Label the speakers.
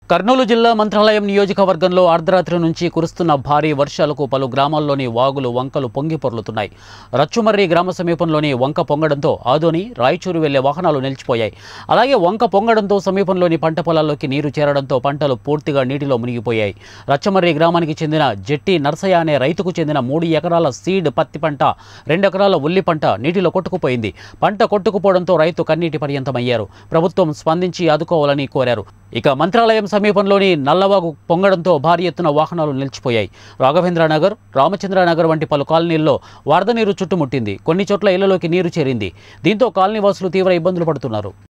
Speaker 1: కర్నూలు జిల్లా మంత్రాలయం నియోజకవర్గంలో అర్ధరాత్రి నుంచి కురుస్తున్న భారీ వర్షాలకు పలు గ్రామాల్లోని వాగులు వంకలు పొంగి పొర్లుతున్నాయి రచ్చుమర్రి గ్రామ సమీపంలోని వంక పొంగడంతో ఆదోని రాయచూరు వెళ్లే వాహనాలు నిలిచిపోయాయి అలాగే వంక పొంగడంతో సమీపంలోని పంట పొలాల్లోకి నీరు చేరడంతో పంటలు పూర్తిగా నీటిలో మునిగిపోయాయి రచ్చమర్రి గ్రామానికి చెందిన జెట్టి నర్సయ్య అనే రైతుకు చెందిన మూడు ఎకరాల సీడ్ పత్తి పంట రెండు ఎకరాల ఉల్లి పంట నీటిలో కొట్టుకుపోయింది పంట కొట్టుకుపోవడంతో రైతు కన్నీటి పర్యంతమయ్యారు ప్రభుత్వం స్పందించి ఆదుకోవాలని కోరారు ఇక మంత్రాలయం సమీపంలోని నల్లవాగు పొంగడంతో భారీ ఎత్తున వాహనాలు నిలిచిపోయాయి రాఘవేంద్ర నగర్ రామచంద్ర నగర్ వంటి పలు కాలనీల్లో వరద నీరు చుట్టుముట్టింది కొన్ని చోట్ల ఇళ్లలోకి నీరు చేరింది దీంతో కాలనీవాసులు తీవ్ర ఇబ్బందులు పడుతున్నారు